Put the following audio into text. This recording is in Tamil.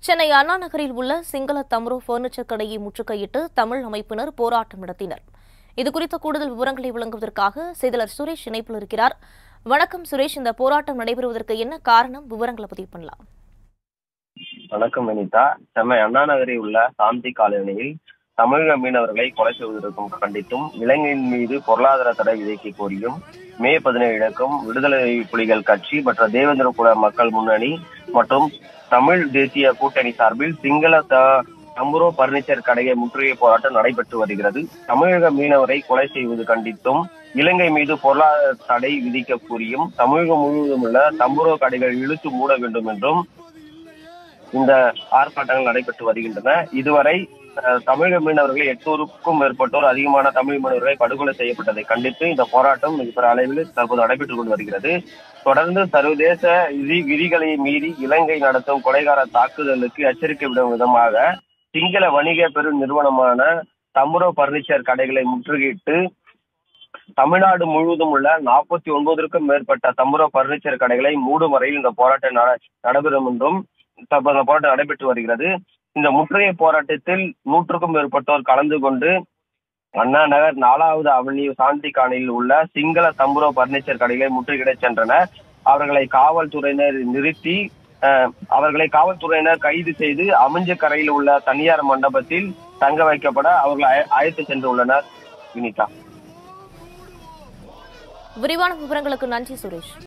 சென்னை அண்ணா நகரில் உள்ள சிங்கள தம்ரோ பர்னிச்சர் கடையை முற்றுகையிட்டு தமிழ் அமைப்பினர் போராட்டம் நடத்தினர் இதுகுறித்த கூடுதல் விவரங்களை வழங்குவதற்காக செய்தியாளர் சுரேஷ் இணைப்பில் இருக்கிறார் வணக்கம் சுரேஷ் இந்த போராட்டம் நடைபெறுவதற்கு என்ன காரணம் விவரங்களை பதிவு பண்ணலாம் வணக்கம் வினிதா சென்னை அண்ணா நகரில் உள்ள சாந்தி காலனியில் தமிழக மீனவர்களை கொலை செய்வதற்கும் கண்டித்தும் இலங்கையின் மீது பொருளாதார தடை விதிக்க கோரியும் மே பதினேழுக்கும் விடுதலை புலிகள் கட்சி மற்ற தேவேந்திர குல மக்கள் முன்னணி மற்றும் தமிழ் தேசிய கூட்டணி சார்பில் சிங்கள த- தம்புரோ பர்னிச்சர் கடையை முற்றுகை போராட்டம் நடைபெற்று வருகிறது தமிழக மீனவரை கொலை செய்வது கண்டித்தும் இலங்கை மீது பொருளாதார தடை விதிக்க கூறியும் தமிழகம் முழுவதும் உள்ள தம்புரோ கடைகள் இழுத்து மூட வேண்டும் என்றும் இந்த ஆர்ப்பாட்டங்கள் நடைபெற்று வருகின்றன இதுவரை அஹ், தமிழக மீனவர்கள் எட்நூறுக்கும் மேற்பட்டோர் அதிகமான தமிழ் மீனவர்களை படுகொலை செய்யப்பட்டதை கண்டித்து இந்த போராட்டம் மிகப்பெரிய அளவில் தற்போது நடைபெற்றுக் கொண்டு வருகிறது தொடர்ந்து சர்வதேச விதி விதிகளை மீறி இலங்கை நடத்தும் கொலைகார தாக்குதலுக்கு எச்சரிக்கை விடும் விதமாக சிங்கள வணிக பெரு நிறுவனமான தம்புரோ பர்னிச்சர் கடைகளை முற்றுகையிட்டு தமிழ்நாடு முழுவதும் உள்ள நாற்பத்தி ஒன்பதற்கும் மேற்பட்ட தம்புரோ பர்னிச்சர் கடைகளை மூடும் வரையில் இந்த போராட்டம் நட- நடைபெறும் என்றும் தற்போது இந்த போராட்டம் நடைபெற்று வருகிறது இந்த முற்றுகை போராட்டத்தில் நூற்றுக்கும் மேற்பட்டோர் கலந்து கொண்டு அண்ணா நகர் நாலாவது அவென்யூ சாந்தி காணியில் உள்ள சிங்கள தம்புரோ பர்னிச்சர் கடைகளை முற்றுகையிடச் சென்றனர் அவர்களை காவல்துறையினர் நிறுத்தி அஹ், அவர்களை காவல்துறையினர் கைது செய்து அமிஞ்சக்கரையில் உள்ள தனியார் மண்டபத்தில் தங்க வைக்கப்பட அவர்கள் அழ- அழைத்து சென்றுள்ளனர் வினிதா விரிவான விவரங்களுக்கு நன்றி சுரேஷ்